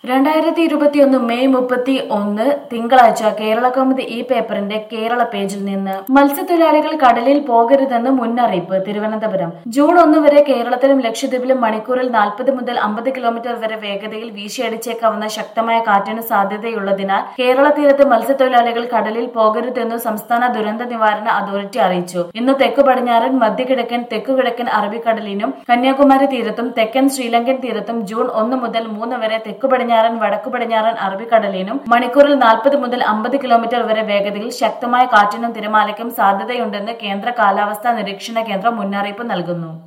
രണ്ടായിരത്തി ഇരുപത്തിയൊന്ന് മെയ് മുപ്പത്തി ഒന്ന് തിങ്കളാഴ്ച കേരള കൗമുദി ഈ പേപ്പറിന്റെ കേരള പേജിൽ നിന്ന് മത്സ്യത്തൊഴിലാളികൾ കടലിൽ പോകരുതെന്ന് മുന്നറിയിപ്പ് തിരുവനന്തപുരം ജൂൺ ഒന്ന് വരെ കേരളത്തിലും ലക്ഷദ്വീപിലും മണിക്കൂറിൽ നാൽപ്പത് മുതൽ അമ്പത് കിലോമീറ്റർ വരെ വേഗതയിൽ വീശിയടിച്ചേക്കാവുന്ന ശക്തമായ കാറ്റിന് സാധ്യതയുള്ളതിനാൽ കേരള തീരത്ത് മത്സ്യത്തൊഴിലാളികൾ കടലിൽ പോകരുതെന്ന് സംസ്ഥാന ദുരന്ത നിവാരണ അതോറിറ്റി അറിയിച്ചു ഇന്ന് തെക്കു പടിഞ്ഞാറൻ മധ്യകിഴക്കൻ തെക്കുകിഴക്കൻ അറബിക്കടലിനും കന്യാകുമാരി തീരത്തും തെക്കൻ ശ്രീലങ്കൻ തീരത്തും ജൂൺ ഒന്ന് മുതൽ മൂന്ന് വരെ തെക്കു പടിഞ്ഞാറൻ വടക്കു പടിഞ്ഞാറൻ അറബിക്കടലിനും മണിക്കൂറിൽ നാൽപ്പത് മുതൽ അമ്പത് കിലോമീറ്റർ വരെ വേഗതയിൽ ശക്തമായ കാറ്റിനും തിരമാലയ്ക്കും സാധ്യതയുണ്ടെന്ന് കേന്ദ്ര കാലാവസ്ഥാ നിരീക്ഷണ കേന്ദ്രം മുന്നറിയിപ്പ് നൽകുന്നു